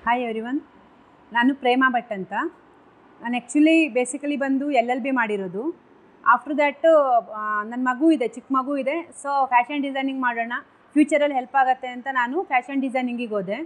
hi everyone ನಾನು ಪ್ರೇಮ ಭಟ್ ಅಂತ ನಾನು ಆ್ಯಕ್ಚುಲಿ ಬೇಸಿಕಲಿ ಬಂದು ಎಲ್ ಎಲ್ ಬಿ ಮಾಡಿರೋದು ಆಫ್ಟರ್ ದ್ಯಾಟು ನನ್ನ ಮಗು ಇದೆ ಚಿಕ್ಕ ಮಗು ಇದೆ ಸೊ ಫ್ಯಾಷನ್ ಡಿಸೈನಿಂಗ್ ಮಾಡೋಣ ಫ್ಯೂಚರಲ್ಲಿ ಹೆಲ್ಪ್ ಆಗುತ್ತೆ ಅಂತ ನಾನು ಫ್ಯಾಷನ್ ಡಿಸೈನಿಂಗಿಗೆ ಹೋದೆ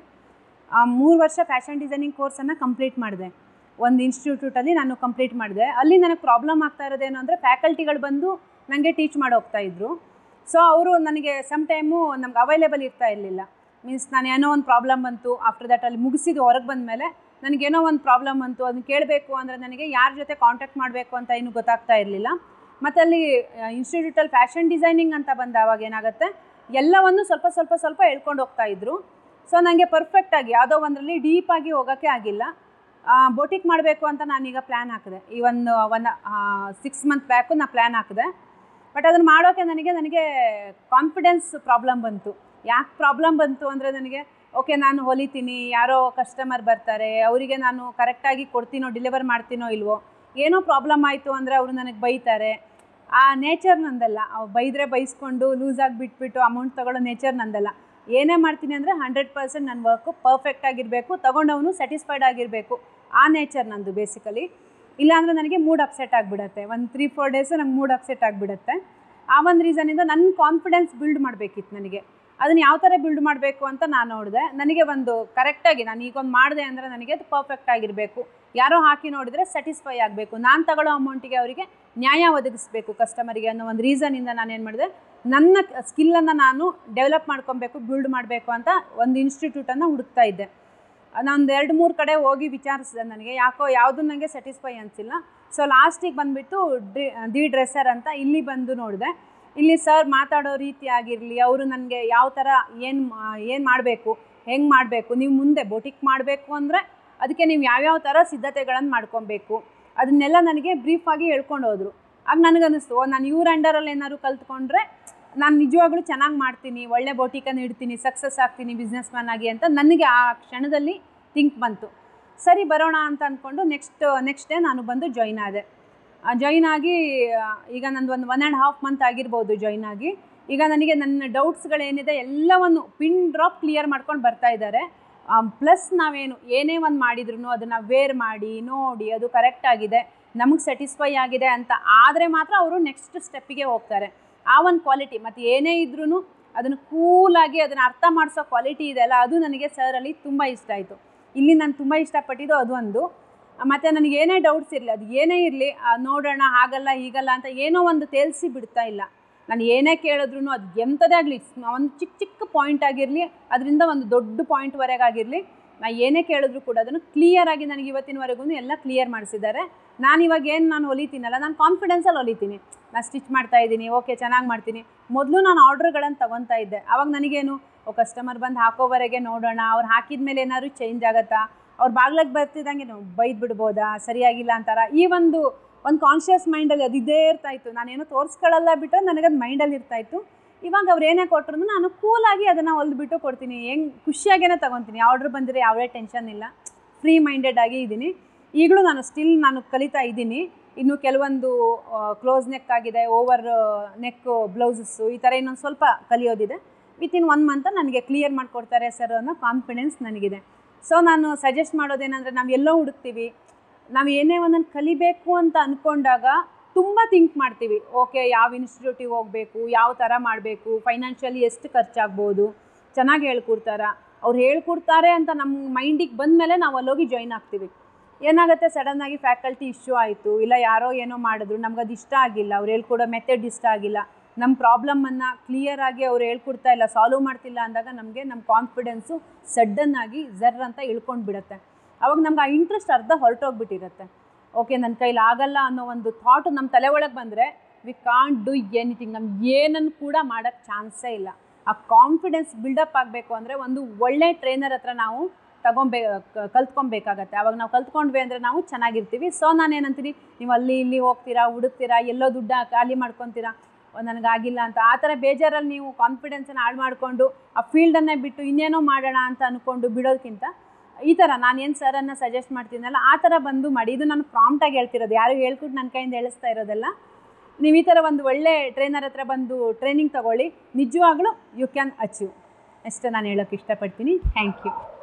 ಮೂರು ವರ್ಷ ಫ್ಯಾಷನ್ ಡಿಸೈನಿಂಗ್ ಕೋರ್ಸನ್ನು ಕಂಪ್ಲೀಟ್ ಮಾಡಿದೆ ಒಂದು ಇನ್ಸ್ಟಿಟ್ಯೂಟಲ್ಲಿ ನಾನು ಕಂಪ್ಲೀಟ್ ಮಾಡಿದೆ ಅಲ್ಲಿ ನನಗೆ ಪ್ರಾಬ್ಲಮ್ ಆಗ್ತಾ ಇರೋದೇನು ಅಂದರೆ ಫ್ಯಾಕಲ್ಟಿಗಳು ಬಂದು ನನಗೆ ಟೀಚ್ ಮಾಡಿ ಹೋಗ್ತಾ ಇದ್ರು ಸೊ ಅವರು ನನಗೆ ಸಮ್ ಟೈಮು ನಮ್ಗೆ ಅವೈಲೇಬಲ್ ಇರ್ತಾ ಇರಲಿಲ್ಲ ಮೀನ್ಸ್ ನಾನು ಏನೋ ಒಂದು ಪ್ರಾಬ್ಲಮ್ ಬಂತು ಆಫ್ಟರ್ ದ್ಯಾಟ್ ಅಲ್ಲಿ ಮುಗಿಸಿದ್ದು ಹೊರಗೆ ಬಂದ ಮೇಲೆ ನನಗೇನೋ ಒಂದು ಪ್ರಾಬ್ಲಮ್ ಬಂತು ಅದನ್ನ ಕೇಳಬೇಕು ಅಂದರೆ ನನಗೆ ಯಾರ ಜೊತೆ ಕಾಂಟ್ಯಾಕ್ಟ್ ಮಾಡಬೇಕು ಅಂತ ಇನ್ನೂ ಗೊತ್ತಾಗ್ತಾ ಇರಲಿಲ್ಲ ಮತ್ತು ಅಲ್ಲಿ ಇನ್ಸ್ಟಿಟ್ಯೂಟಲ್ಲಿ ಫ್ಯಾಷನ್ ಡಿಸೈನಿಂಗ್ ಅಂತ ಬಂದ ಅವಾಗ ಏನಾಗುತ್ತೆ ಎಲ್ಲವನ್ನು ಸ್ವಲ್ಪ ಸ್ವಲ್ಪ ಸ್ವಲ್ಪ ಹೇಳ್ಕೊಂಡು ಹೋಗ್ತಾ ಇದ್ರು ಸೊ ನನಗೆ ಪರ್ಫೆಕ್ಟಾಗಿ ಯಾವುದೋ ಒಂದರಲ್ಲಿ ಡೀಪಾಗಿ ಹೋಗೋಕ್ಕೆ ಆಗಿಲ್ಲ ಬೋಟಿಕ್ ಮಾಡಬೇಕು ಅಂತ ನಾನೀಗ ಪ್ಲ್ಯಾನ್ ಹಾಕಿದೆ ಈ ಒಂದು ಒಂದು ಸಿಕ್ಸ್ ಮಂತ್ ಬ್ಯಾಕು ನಾನು ಪ್ಲ್ಯಾನ್ ಹಾಕಿದೆ ಬಟ್ ಅದನ್ನು ಮಾಡೋಕ್ಕೆ ನನಗೆ ನನಗೆ ಕಾನ್ಫಿಡೆನ್ಸ್ ಪ್ರಾಬ್ಲಮ್ ಬಂತು ಯಾಕೆ ಪ್ರಾಬ್ಲಮ್ ಬಂತು ಅಂದರೆ ನನಗೆ ಓಕೆ ನಾನು ಹೊಲಿತೀನಿ ಯಾರೋ ಕಸ್ಟಮರ್ ಬರ್ತಾರೆ ಅವರಿಗೆ ನಾನು ಕರೆಕ್ಟಾಗಿ ಕೊಡ್ತೀನೋ ಡೆಲಿವರ್ ಮಾಡ್ತೀನೋ ಇಲ್ವೋ ಏನೋ ಪ್ರಾಬ್ಲಮ್ ಆಯಿತು ಅಂದರೆ ಅವರು ನನಗೆ ಬೈತಾರೆ ಆ ನೇಚರ್ ನಂದಲ್ಲ ಅವು ಬೈದರೆ ಬೈಸ್ಕೊಂಡು ಲೂಸಾಗಿ ಬಿಟ್ಬಿಟ್ಟು ಅಮೌಂಟ್ ತೊಗೊಳ್ಳೋ ನೇಚರ್ ನಂದಲ್ಲ ಏನೇ ಮಾಡ್ತೀನಿ ಅಂದರೆ ಹಂಡ್ರೆಡ್ ಪರ್ಸೆಂಟ್ ನನ್ನ ವರ್ಕು ಪರ್ಫೆಕ್ಟ್ ಆಗಿರಬೇಕು ತೊಗೊಂಡವನು ಸ್ಯಾಟಿಸ್ಫೈಡ್ ಆಗಿರಬೇಕು ಆ ನೇಚರ್ ನಂದು ಬೇಸಿಕಲಿ ಇಲ್ಲಾಂದರೆ ನನಗೆ ಮೂಡ್ ಅಪ್ಸೆಟ್ ಆಗಿಬಿಡತ್ತೆ ಒಂದು ತ್ರೀ ಫೋರ್ ಡೇಸು ನಂಗೆ ಮೂಡ್ ಅಪ್ಸೆಟ್ ಆಗಿಬಿಡುತ್ತೆ ಆ ಒಂದು ರೀಸನಿಂದ ನನ್ನ ಕಾನ್ಫಿಡೆನ್ಸ್ ಬಿಲ್ಡ್ ಮಾಡಬೇಕಿತ್ತು ನನಗೆ ಅದನ್ನು ಯಾವ ಥರ ಬಿಲ್ಡ್ ಮಾಡಬೇಕು ಅಂತ ನಾನು ನೋಡಿದೆ ನನಗೆ ಒಂದು ಕರೆಕ್ಟಾಗಿ ನಾನು ಈಗೊಂದು ಮಾಡಿದೆ ಅಂದರೆ ನನಗೆ ಅದು ಪರ್ಫೆಕ್ಟ್ ಆಗಿರಬೇಕು ಯಾರೋ ಹಾಕಿ ನೋಡಿದರೆ ಸ್ಯಾಟಿಸ್ಫೈ ಆಗಬೇಕು ನಾನು ತಗೊಳ್ಳೋ ಅಮೌಂಟಿಗೆ ಅವರಿಗೆ ನ್ಯಾಯ ಒದಗಿಸ್ಬೇಕು ಕಸ್ಟಮರಿಗೆ ಅನ್ನೋ ಒಂದು ರೀಸನಿಂದ ನಾನೇನು ಮಾಡಿದೆ ನನ್ನ ಸ್ಕಿಲ್ಲನ್ನು ನಾನು ಡೆವಲಪ್ ಮಾಡ್ಕೊಬೇಕು ಬಿಲ್ಡ್ ಮಾಡಬೇಕು ಅಂತ ಒಂದು ಇನ್ಸ್ಟಿಟ್ಯೂಟನ್ನು ಹುಡುಕ್ತಾ ಇದ್ದೆ ನಾನೊಂದು ಎರಡು ಮೂರು ಕಡೆ ಹೋಗಿ ವಿಚಾರಿಸಿದೆ ನನಗೆ ಯಾಕೋ ಯಾವುದು ನನಗೆ ಸ್ಯಾಟಿಸ್ಫೈ ಅನಿಸಿಲ್ಲ ಸೊ ಲಾಸ್ಟಿಗೆ ಬಂದುಬಿಟ್ಟು ಡಿ ದಿ ಡ್ರೆಸ್ಸರ್ ಅಂತ ಇಲ್ಲಿ ಬಂದು ನೋಡಿದೆ ಇಲ್ಲಿ ಸರ್ ಮಾತಾಡೋ ರೀತಿ ಆಗಿರಲಿ ಅವರು ನನಗೆ ಯಾವ ಥರ ಏನು ಏನು ಮಾಡಬೇಕು ಹೆಂಗೆ ಮಾಡಬೇಕು ನೀವು ಮುಂದೆ ಬೊಟಿಕ್ ಮಾಡಬೇಕು ಅಂದರೆ ಅದಕ್ಕೆ ನೀವು ಯಾವ್ಯಾವ ಥರ ಸಿದ್ಧತೆಗಳನ್ನು ಮಾಡ್ಕೊಬೇಕು ಅದನ್ನೆಲ್ಲ ನನಗೆ ಬ್ರೀಫಾಗಿ ಹೇಳ್ಕೊಂಡು ಹೋದರು ಆಗ ನನಗನ್ನಿಸ್ತು ಓ ನಾನು ಇವ್ರ ಅಂಡರಲ್ಲಿ ಏನಾದ್ರು ಕಲ್ತ್ಕೊಂಡ್ರೆ ನಾನು ನಿಜವಾಗ್ಲೂ ಚೆನ್ನಾಗಿ ಮಾಡ್ತೀನಿ ಒಳ್ಳೆ ಬೋಟಿಕನ್ನು ಇಡ್ತೀನಿ ಸಕ್ಸಸ್ ಆಗ್ತೀನಿ ಬಿಸ್ನೆಸ್ ಮ್ಯಾನ್ ಆಗಿ ಅಂತ ನನಗೆ ಆ ಕ್ಷಣದಲ್ಲಿ ಥಿಂಕ್ ಬಂತು ಸರಿ ಬರೋಣ ಅಂತ ಅಂದ್ಕೊಂಡು ನೆಕ್ಸ್ಟ್ ನೆಕ್ಸ್ಟ್ ಡೇ ನಾನು ಬಂದು ಜಾಯ್ನ್ ಆದೆ ಜಾಯ್ನ್ ಆಗಿ ಈಗ ನಂದು ಒಂದು ಒನ್ ಆ್ಯಂಡ್ ಹಾಫ್ ಮಂತ್ ಆಗಿರ್ಬೋದು ಜಾಯ್ನ್ ಆಗಿ ಈಗ ನನಗೆ ನನ್ನ ಡೌಟ್ಸ್ಗಳೇನಿದೆ ಎಲ್ಲವನ್ನು ಪಿನ್ ಡ್ರಾಪ್ ಕ್ಲಿಯರ್ ಮಾಡ್ಕೊಂಡು ಬರ್ತಾ ಇದ್ದಾರೆ ಪ್ಲಸ್ ನಾವೇನು ಏನೇ ಒಂದು ಮಾಡಿದ್ರು ಅದನ್ನು ವೇರ್ ಮಾಡಿ ನೋಡಿ ಅದು ಕರೆಕ್ಟ್ ಆಗಿದೆ ನಮಗೆ ಸ್ಯಾಟಿಸ್ಫೈ ಆಗಿದೆ ಅಂತ ಆದರೆ ಮಾತ್ರ ಅವರು ನೆಕ್ಸ್ಟ್ ಸ್ಟೆಪ್ಪಿಗೆ ಹೋಗ್ತಾರೆ ಆ ಒಂದು ಕ್ವಾಲಿಟಿ ಮತ್ತು ಏನೇ ಇದ್ರೂ ಅದನ್ನು ಕೂಲಾಗಿ ಅದನ್ನು ಅರ್ಥ ಮಾಡಿಸೋ ಕ್ವಾಲಿಟಿ ಇದೆಯಲ್ಲ ಅದು ನನಗೆ ಸರಲ್ಲಿ ತುಂಬ ಇಷ್ಟ ಆಯಿತು ಇಲ್ಲಿ ನಾನು ತುಂಬ ಇಷ್ಟಪಟ್ಟಿದ್ದು ಅದು ಒಂದು ಮತ್ತು ನನಗೆ ಏನೇ ಡೌಟ್ಸ್ ಇರಲಿ ಅದು ಏನೇ ಇರಲಿ ನೋಡೋಣ ಹಾಗಲ್ಲ ಹೀಗಲ್ಲ ಅಂತ ಏನೋ ಒಂದು ತೇಲ್ಸಿ ಬಿಡ್ತಾ ಇಲ್ಲ ನಾನು ಏನೇ ಕೇಳಿದ್ರು ಅದು ಎಂಥದೇ ಆಗಲಿ ಒಂದು ಚಿಕ್ಕ ಚಿಕ್ಕ ಪಾಯಿಂಟ್ ಆಗಿರಲಿ ಅದರಿಂದ ಒಂದು ದೊಡ್ಡ ಪಾಯಿಂಟ್ವರೆಗೆ ಆಗಿರಲಿ ನಾನು ಏನೇ ಕೇಳಿದ್ರು ಕೂಡ ಅದನ್ನು ಕ್ಲಿಯರಾಗಿ ನನಗೆ ಇವತ್ತಿನವರೆಗೂ ಎಲ್ಲ ಕ್ಲಿಯರ್ ಮಾಡಿಸಿದ್ದಾರೆ ನಾನು ಇವಾಗ ಏನು ನಾನು ಹೊಲಿತೀನಲ್ಲ ನಾನು ಕಾನ್ಫಿಡೆನ್ಸಲ್ಲಿ ಹೊಲಿತೀನಿ ನಾನು ಸ್ಟಿಚ್ ಮಾಡ್ತಾ ಇದ್ದೀನಿ ಓಕೆ ಚೆನ್ನಾಗಿ ಮಾಡ್ತೀನಿ ಮೊದಲು ನಾನು ಆರ್ಡ್ರ್ಗಳನ್ನು ತೊಗೊತಾ ಇದ್ದೆ ಆವಾಗ ನನಗೇನು ಓ ಕಸ್ಟಮರ್ ಬಂದು ಹಾಕೋವರೆಗೆ ನೋಡೋಣ ಅವ್ರು ಹಾಕಿದ ಮೇಲೆ ಏನಾದ್ರು ಚೇಂಜ್ ಆಗುತ್ತಾ ಅವ್ರು ಬಾಗ್ಲಿಗೆ ಬರ್ತಿದ್ದಂಗೆ ಬೈದು ಬಿಡ್ಬೋದಾ ಸರಿಯಾಗಿಲ್ಲ ಅಂತಾರ ಈ ಒಂದು ಒಂದು ಕಾನ್ಷಿಯಸ್ ಮೈಂಡಲ್ಲಿ ಅದು ಇದೇ ಇರ್ತಾಯಿತ್ತು ನಾನೇನೋ ತೋರಿಸ್ಕೊಳ್ಳಲ್ಲ ಬಿಟ್ಟರೆ ನನಗದು ಮೈಂಡಲ್ಲಿ ಇರ್ತಾಯಿತ್ತು ಇವಾಗ ಅವ್ರು ಏನೇ ಕೊಟ್ಟರು ನಾನು ಕೂಲಾಗಿ ಅದನ್ನು ಹೊಲ್ದುಬಿಟ್ಟು ಕೊಡ್ತೀನಿ ಹೆಂಗೆ ಖುಷಿಯಾಗೇ ತೊಗೊತೀನಿ ಆರ್ಡ್ರ್ ಬಂದರೆ ಯಾವುದೇ ಟೆನ್ಷನ್ ಇಲ್ಲ ಫ್ರೀ ಮೈಂಡೆಡ್ ಆಗಿ ಇದ್ದೀನಿ ಈಗಲೂ ನಾನು ಸ್ಟಿಲ್ ನಾನು ಕಲಿತಾ ಇದ್ದೀನಿ ಇನ್ನು ಕೆಲವೊಂದು ಕ್ಲೋಸ್ ನೆಕ್ ಆಗಿದೆ ಓವರ್ ನೆಕ್ ಬ್ಲೌಸಸ್ಸು ಈ ಥರ ಇನ್ನೊಂದು ಸ್ವಲ್ಪ ಕಲಿಯೋದಿದೆ ವಿತಿನ್ ಒನ್ ಮಂತ್ ನನಗೆ ಕ್ಲಿಯರ್ ಮಾಡಿಕೊಡ್ತಾರೆ ಸರ್ ಅನ್ನೋ ಕಾನ್ಫಿಡೆನ್ಸ್ ನನಗಿದೆ ಸೊ ನಾನು ಸಜೆಸ್ಟ್ ಮಾಡೋದೇನೆಂದರೆ ನಾವು ಎಲ್ಲೋ ಹುಡುಕ್ತೀವಿ ನಾವು ಏನೇ ಒಂದನ್ನು ಕಲಿಬೇಕು ಅಂತ ಅಂದ್ಕೊಂಡಾಗ ತುಂಬ ಥಿಂಕ್ ಮಾಡ್ತೀವಿ ಓಕೆ ಯಾವ ಇನ್ಸ್ಟಿಟ್ಯೂಟಿಗೆ ಹೋಗಬೇಕು ಯಾವ ಥರ ಮಾಡಬೇಕು ಫೈನಾನ್ಷಿಯಲಿ ಎಷ್ಟು ಖರ್ಚಾಗ್ಬೋದು ಚೆನ್ನಾಗಿ ಹೇಳ್ಕೊಡ್ತಾರ ಅವ್ರು ಹೇಳ್ಕೊಡ್ತಾರೆ ಅಂತ ನಮ್ಮ ಮೈಂಡಿಗೆ ಬಂದಮೇಲೆ ನಾವು ಅಲ್ಲೋಗಿ ಜಾಯ್ನ್ ಆಗ್ತೀವಿ ಏನಾಗುತ್ತೆ ಸಡನ್ನಾಗಿ ಫ್ಯಾಕಲ್ಟಿ ಇಶ್ಯೂ ಆಯಿತು ಇಲ್ಲ ಯಾರೋ ಏನೋ ಮಾಡಿದ್ರು ನಮ್ಗೆ ಅದು ಇಷ್ಟ ಆಗಿಲ್ಲ ಅವ್ರು ಹೇಳ್ಕೊಡೋ ಮೆಥಡ್ ಇಷ್ಟ ಆಗಿಲ್ಲ ನಮ್ಮ ಪ್ರಾಬ್ಲಮನ್ನು ಕ್ಲಿಯರಾಗಿ ಅವ್ರು ಹೇಳ್ಕೊಡ್ತಾ ಇಲ್ಲ ಸಾಲ್ವ್ ಮಾಡ್ತಿಲ್ಲ ಅಂದಾಗ ನಮಗೆ ನಮ್ಮ ಕಾನ್ಫಿಡೆನ್ಸು ಸಡ್ಡನ್ನಾಗಿ ಜರ್ ಅಂತ ಇಳ್ಕೊಂಡು ಬಿಡುತ್ತೆ ಅವಾಗ ನಮ್ಗೆ ಆ ಇಂಟ್ರೆಸ್ಟ್ ಅರ್ಧ ಹೊರಟೋಗ್ಬಿಟ್ಟಿರುತ್ತೆ ಓಕೆ ನನ್ನ ಕೈಲಿ ಆಗಲ್ಲ ಅನ್ನೋ ಒಂದು ಥಾಟ್ ನಮ್ಮ ತಲೆ ಒಳಗೆ ಬಂದರೆ ವಿ ಕಾಂಟ್ ಡೂ ಎನಿಥಿಂಗ್ ನಮ್ಗೆ ಏನನ್ನು ಕೂಡ ಮಾಡೋಕ್ಕೆ ಚಾನ್ಸೇ ಇಲ್ಲ ಆ ಕಾನ್ಫಿಡೆನ್ಸ್ ಬಿಲ್ಡಪ್ ಆಗಬೇಕು ಅಂದರೆ ಒಂದು ಒಳ್ಳೆ ಟ್ರೈನರ್ ಹತ್ರ ನಾವು ತಗೊಬೇ ಕಲ್ತ್ಕೊಬೇಕಾಗತ್ತೆ ಅವಾಗ ನಾವು ಕಲ್ತ್ಕೊಂಡ್ವಿ ಅಂದರೆ ನಾವು ಚೆನ್ನಾಗಿರ್ತೀವಿ ಸೊ ನಾನೇನಂತೀನಿ ನೀವು ಅಲ್ಲಿ ಇಲ್ಲಿ ಹೋಗ್ತೀರಾ ಹುಡುಕ್ತೀರಾ ಎಲ್ಲೋ ದುಡ್ಡು ಖಾಲಿ ಮಾಡ್ಕೊತೀರಾ ನನಗಾಗಿಲ್ಲ ಅಂತ ಆ ಥರ ಬೇಜಾರಲ್ಲಿ ನೀವು ಕಾನ್ಫಿಡೆನ್ಸನ್ನು ಹಾಳು ಮಾಡಿಕೊಂಡು ಆ ಫೀಲ್ಡನ್ನೇ ಬಿಟ್ಟು ಇನ್ನೇನೋ ಮಾಡೋಣ ಅಂತ ಅಂದ್ಕೊಂಡು ಬಿಡೋದಕ್ಕಿಂತ ಈ ಥರ ನಾನು ಏನು ಸರನ್ನು ಸಜೆಸ್ಟ್ ಮಾಡ್ತೀನಲ್ಲ ಆ ಥರ ಬಂದು ಮಾಡಿ ಇದು ನಾನು ಪ್ರಾಂಪ್ಟಾಗಿ ಹೇಳ್ತಿರೋದು ಯಾರು ಹೇಳ್ಕೊಟ್ಟು ನನ್ನ ಕೈಯಿಂದ ಹೇಳಿಸ್ತಾ ಇರೋದಲ್ಲ ನೀವು ಈ ಥರ ಒಂದು ಒಳ್ಳೆ ಟ್ರೈನರ್ ಹತ್ರ ಬಂದು ಟ್ರೈನಿಂಗ್ ತೊಗೊಳ್ಳಿ ನಿಜವಾಗ್ಲೂ ಯು ಕ್ಯಾನ್ ಅಚೀವ್ ಅಷ್ಟೇ ನಾನು ಹೇಳೋಕ್ಕೆ ಇಷ್ಟಪಡ್ತೀನಿ ಥ್ಯಾಂಕ್ ಯು